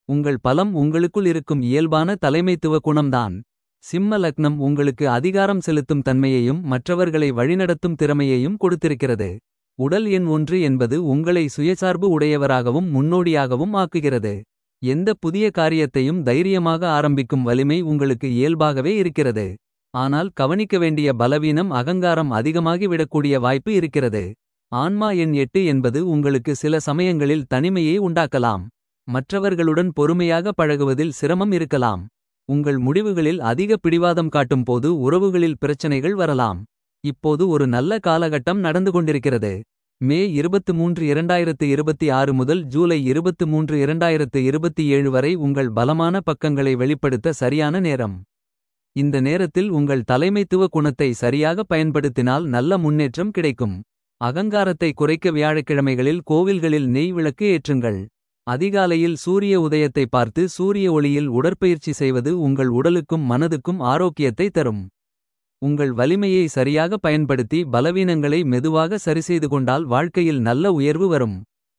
உங்கள் பலம் உங்களுக்குள் இருக்கும் இயல்பான தலைமைத்துவ குணம்தான். சிம்ம லக்னம் உங்களுக்கு அதிகாரம் செலுத்தும் தன்மையையும் மற்றவர்களை வழிநடத்தும் திறமையையும் கொடுத்திருக்கிறது. உடல் எண் ஒன்று என்பது உங்களை சுயசார்பு உடையவராகவும் முன்னோடியாகவும் ஆக்குகிறது. எந்த புதிய காரியத்தையும் தைரியமாக ஆரம்பிக்கும் வலிமை உங்களுக்கு இயல்பாகவே இருக்கிறது. ஆனால் கவனிக்க வேண்டிய பலவீனம் அகங்காரம் அதிகமாகி விடக்கூடிய வாய்ப்பு இருக்கிறது. ஆன்மா எண் எட்டு என்பது உங்களுக்கு சில சமயங்களில் தனிமையை உண்டாக்கலாம். மற்றவர்களுடன் பொறுமையாக பழகுவதில் சிரமம் இருக்கலாம். உங்கள் முடிவுகளில் அதிக பிடிவாதம் காட்டும் போது உறவுகளில் பிரச்சனைகள் வரலாம். இப்போது ஒரு நல்ல காலகட்டம் நடந்து கொண்டிருக்கிறது. மே 23 2026 முதல் ஜூலை 23 2027 வரை உங்கள் பலமான பக்கங்களை வெளிப்படுத்த சரியான நேரம். இந்த நேரத்தில் உங்கள் தலைமைத்துவ குணத்தை சரியாக பயன்படுத்தினால் நல்ல முன்னேற்றம் கிடைக்கும். அகங்காரத்தை குறைக்க வியாழக்கிழமைகளில் கோவில்களில் நெய் விளக்கு ஏற்றுங்கள். அதிகாலையில் சூரிய உதயத்தை பார்த்து சூரிய ஒளியில் உடற்பயிற்சி செய்வது உங்கள் உடலுக்கும் மனதுக்கும் ஆரோக்கியத்தை தரும். உங்கள் வலிமையை சரியாக பயன்படுத்தி பலவீனங்களை மெதுவாக சரிசெய்து கொண்டால் வாழ்க்கையில் நல்ல உயர்வு வரும்.